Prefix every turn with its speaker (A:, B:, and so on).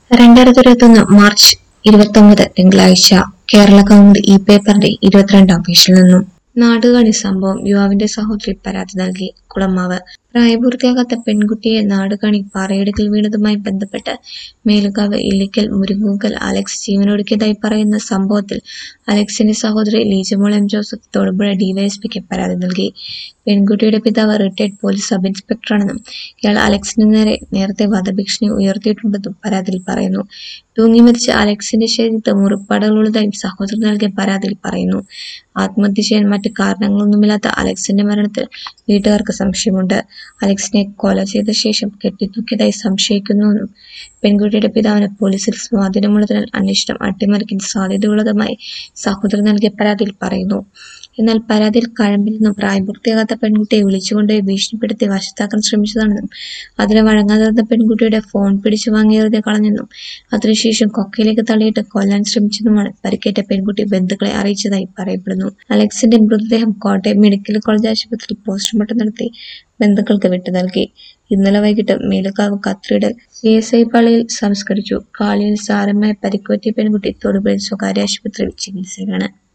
A: രണ്ടായിരത്തി ഇരുപത്തൊന്ന് മാർച്ച് ഇരുപത്തൊമ്പത് തിങ്കളാഴ്ച കേരള കൗമുദി ഈ പേപ്പറിന്റെ ഇരുപത്തിരണ്ടാം പേജിൽ നിന്നും നാടുകാണി സംഭവം യുവാവിന്റെ സഹോദരി പരാതി നൽകി കുളമാവ് പ്രായപൂർത്തിയാകാത്ത പെൺകുട്ടിയെ നാടുകാണി പാറയിടുക്കിൽ വീണതുമായി ബന്ധപ്പെട്ട് മേലുകാവ് ഇല്ലിക്കൽ മുരിങ്ങൂക്കൽ അലക്സ് ജീവനൊടുക്കിയതായി പറയുന്ന സംഭവത്തിൽ അലക്സിന്റെ സഹോദരി ലീജമോൾ എം ജോസഫ് തൊടുപുഴ ഡിവൈഎസ്പിക്ക് പരാതി നൽകി പെൺകുട്ടിയുടെ പിതാവ് റിട്ടയർഡ് പോലീസ് സബ് ഇൻസ്പെക്ടറാണെന്നും ഇയാൾ അലക്സിന് നേരെ നേരത്തെ വധഭീഷണി ഉയർത്തിയിട്ടുണ്ടെന്നും പരാതിയിൽ പറയുന്നു തൂങ്ങി മരിച്ച അലക്സിന്റെ ശരീരത്ത് മുറിപ്പാടുകളുള്ളതായും സഹോദരൻ നൽകിയ പരാതിയിൽ പറയുന്നു ആത്മഹത്യ ചെയ്യാൻ മറ്റ് കാരണങ്ങളൊന്നുമില്ലാത്ത അലക്സിന്റെ മരണത്തിൽ വീട്ടുകാർക്ക് സംശയമുണ്ട് അലക്സിനെ കൊല ചെയ്ത ശേഷം കെട്ടിത്തൂക്കിയതായി സംശയിക്കുന്നുവെന്നും പെൺകുട്ടിയുടെ പിതാവിന് പോലീസിൽ സ്വാധീനമുള്ളതിനാൽ അന്വേഷണം അട്ടിമറിക്കാൻ സാധ്യതയുള്ളതുമായി സഹോദരൻ നൽകിയ പരാതിയിൽ പറയുന്നു എന്നാൽ പരാതിയിൽ കഴമ്പിൽ നിന്നും പ്രായപൂർത്തിയാകാത്ത പെൺകുട്ടിയെ വിളിച്ചുകൊണ്ടുപോയി ഭീഷണിപ്പെടുത്തി വശത്താക്കാൻ ശ്രമിച്ചതാണെന്നും അതിന് വഴങ്ങാതെ വന്ന പെൺകുട്ടിയുടെ ഫോൺ പിടിച്ചു വാങ്ങിയെറിഞ്ഞ് കളഞ്ഞെന്നും അതിനുശേഷം കൊക്കയിലേക്ക് തള്ളിയിട്ട് കൊല്ലാൻ ശ്രമിച്ചെന്നുമാണ് പരിക്കേറ്റ പെൺകുട്ടി ബന്ധുക്കളെ അറിയിച്ചതായി പറയപ്പെടുന്നു അലക്സിന്റെ മൃതദേഹം കോട്ടയം മെഡിക്കൽ കോളേജ് ആശുപത്രിയിൽ പോസ്റ്റ്മോർട്ടം നടത്തി ബന്ധുക്കൾക്ക് വിട്ടു നൽകി ഇന്നലെ വൈകിട്ട് മേലുകാവ് കത്രിയുടെ സി എസ് ഐ പള്ളിയിൽ സംസ്കരിച്ചു കാലിൽ സാരമായ പരിക്കുപറ്റിയ പെൺകുട്ടി തൊടുപുഴ സ്വകാര്യ ആശുപത്രിയിൽ ചികിത്സയിലാണ്